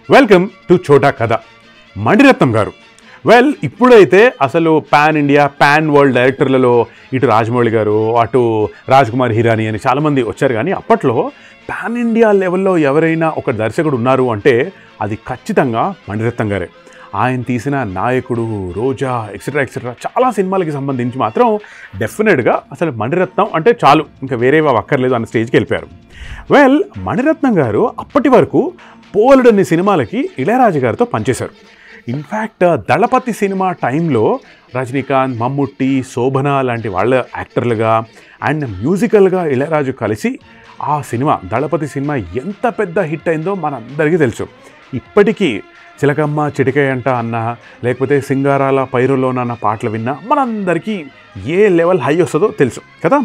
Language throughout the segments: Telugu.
వెల్కమ్ టు చోటా కథ మణిరత్నం గారు వెల్ ఇప్పుడైతే అసలు పాన్ ఇండియా పాన్ వరల్డ్ డైరెక్టర్లలో ఇటు రాజమౌళి గారు అటు రాజ్ కుమార్ హిరానీ అని చాలామంది వచ్చారు కానీ అప్పట్లో పాన్ ఇండియా లెవెల్లో ఎవరైనా ఒక దర్శకుడు ఉన్నారు అంటే అది ఖచ్చితంగా మణిరత్నం గారే ఆయన తీసిన నాయకుడు రోజా ఎక్సెట్రా ఎక్సెట్రా చాలా సినిమాలకి సంబంధించి మాత్రం డెఫినెట్గా అసలు మణిరత్నం అంటే చాలు ఇంకా వేరేవి అవి అక్కర్లేదు అన్న స్టేజ్కి వెళ్ళిపోయారు వెల్ మణిరత్నం గారు అప్పటి వరకు పోలడని సినిమాలకి ఇళయరాజు గారితో పనిచేశారు ఇన్ఫ్యాక్ట్ దళపతి సినిమా టైంలో రజనీకాంత్ మమ్ముట్టి శోభన లాంటి వాళ్ళ యాక్టర్లుగా అండ్ మ్యూజికల్గా ఇళయరాజు కలిసి ఆ సినిమా దళపతి సినిమా ఎంత పెద్ద హిట్ అయిందో మనందరికీ తెలుసు ఇప్పటికీ చిలకమ్మ చిటికయ్యంట అన్న లేకపోతే సింగారాల పైరులోనన్న పాటలు విన్నా మనందరికీ ఏ లెవెల్ హై వస్తుందో తెలుసు కదా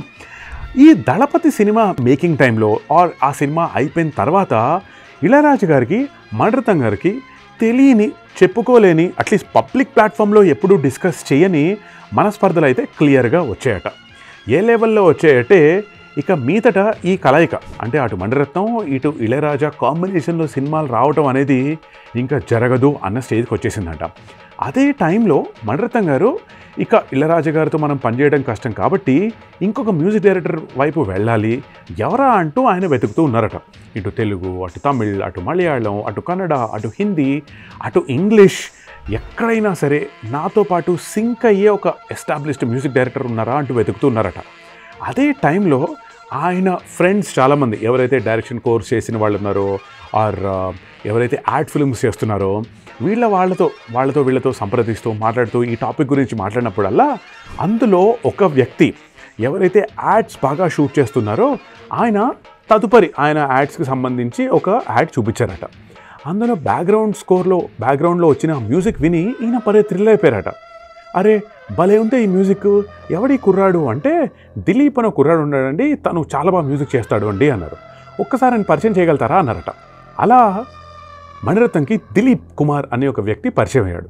ఈ దళపతి సినిమా మేకింగ్ టైంలో ఆర్ ఆ సినిమా అయిపోయిన తర్వాత ఇళయరాజు గారికి మణిరత్నం గారికి తెలియని చెప్పుకోలేని అట్లీస్ట్ పబ్లిక్ ప్లాట్ఫామ్లో ఎప్పుడూ డిస్కస్ చేయని మనస్పర్ధలు అయితే క్లియర్గా వచ్చాయట ఏ లెవెల్లో వచ్చాయంటే ఇక మీదట ఈ కలయిక అంటే అటు మణిరత్నం ఇటు ఇళయరాజా కాంబినేషన్లో సినిమాలు రావటం అనేది ఇంకా జరగదు అన్న స్టేజ్కి వచ్చేసిందంట అదే టైంలో మణిరత్నం గారు ఇక ఇళరాజా గారితో మనం పనిచేయడం కష్టం కాబట్టి ఇంకొక మ్యూజిక్ డైరెక్టర్ వైపు వెళ్ళాలి ఎవరా అంటూ ఆయన వెతుకుతూ ఉన్నారట ఇటు తెలుగు అటు తమిళ్ అటు మలయాళం అటు కన్నడ అటు హిందీ అటు ఇంగ్లీష్ ఎక్కడైనా సరే నాతో పాటు సింక్ అయ్యే ఒక ఎస్టాబ్లిష్డ్ మ్యూజిక్ డైరెక్టర్ ఉన్నారా అంటూ వెతుకుతూ ఉన్నారట అదే టైంలో ఆయన ఫ్రెండ్స్ చాలామంది ఎవరైతే డైరెక్షన్ కోర్స్ చేసిన వాళ్ళు ఉన్నారో ఆర్ ఎవరైతే యాడ్ ఫిల్మ్స్ చేస్తున్నారో వీళ్ళ వాళ్ళతో వాళ్ళతో వీళ్ళతో సంప్రదిస్తూ మాట్లాడుతూ ఈ టాపిక్ గురించి మాట్లాడినప్పుడల్లా అందులో ఒక వ్యక్తి ఎవరైతే యాడ్స్ బాగా షూట్ చేస్తున్నారో ఆయన తదుపరి ఆయన యాడ్స్కి సంబంధించి ఒక యాడ్ చూపించారట అందులో బ్యాక్గ్రౌండ్ స్కోర్లో బ్యాక్గ్రౌండ్లో వచ్చిన మ్యూజిక్ విని ఈయన పరే థ్రిల్ అయిపోయారట అరే భలే ఉంటే ఈ మ్యూజిక్ ఎవడి కుర్రాడు అంటే దిలీప్ అనే కుర్రాడు ఉన్నాడండి తను చాలా బాగా మ్యూజిక్ చేస్తాడు అండి అన్నారు ఒక్కసారి ఆయన పరిచయం చేయగలుగుతారా అన్నారట అలా మణిరత్నంకి దిలీప్ కుమార్ అనే ఒక వ్యక్తి పరిచయం అయ్యాడు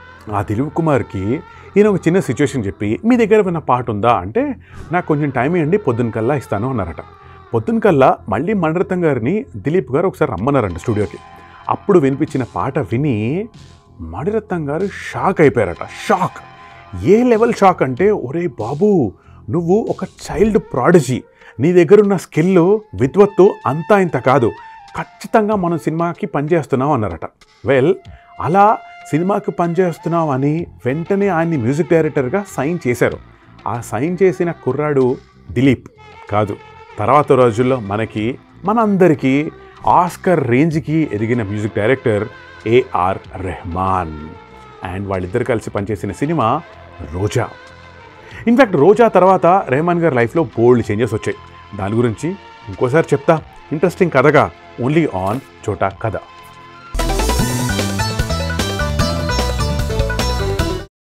ఆ దిలీప్ కుమార్కి ఈయన ఒక చిన్న సిచ్యువేషన్ చెప్పి మీ దగ్గర ఉన్న పాట ఉందా అంటే నాకు కొంచెం టైం ఇవ్వండి పొద్దున కల్లా ఇస్తాను అన్నారట పొద్దున కల్లా మళ్ళీ మణిరత్నం గారిని దిలీప్ గారు ఒకసారి రమ్మన్నారంట స్టూడియోకి అప్పుడు వినిపించిన పాట విని మణిరత్నం గారు షాక్ అయిపోయారట షాక్ ఏ లెవెల్ షాక్ అంటే ఒరే బాబు నువ్వు ఒక చైల్డ్ ప్రాడజీ నీ దగ్గర ఉన్న స్కిల్ విద్వత్తు అంతా ఇంత కాదు ఖచ్చితంగా మనం సినిమాకి పనిచేస్తున్నాం అన్నారట వెల్ అలా సినిమాకి పనిచేస్తున్నాం అని వెంటనే ఆయన్ని మ్యూజిక్ డైరెక్టర్గా సైన్ చేశారు ఆ సైన్ చేసిన కుర్రాడు దిలీప్ కాదు తర్వాత రోజుల్లో మనకి మనందరికీ ఆస్కర్ రేంజ్కి ఎదిగిన music director AR Rahman and వాళ్ళిద్దరు కలిసి పనిచేసిన సినిమా రోజా ఇన్ఫ్యాక్ట్ రోజా తర్వాత రెహమాన్ గారి లైఫ్లో బోల్డ్ చేంజెస్ వచ్చాయి దాని గురించి ఇంకోసారి చెప్తా ఇంట్రెస్టింగ్ కథగా ఓన్లీ ఆన్ చోటా కథ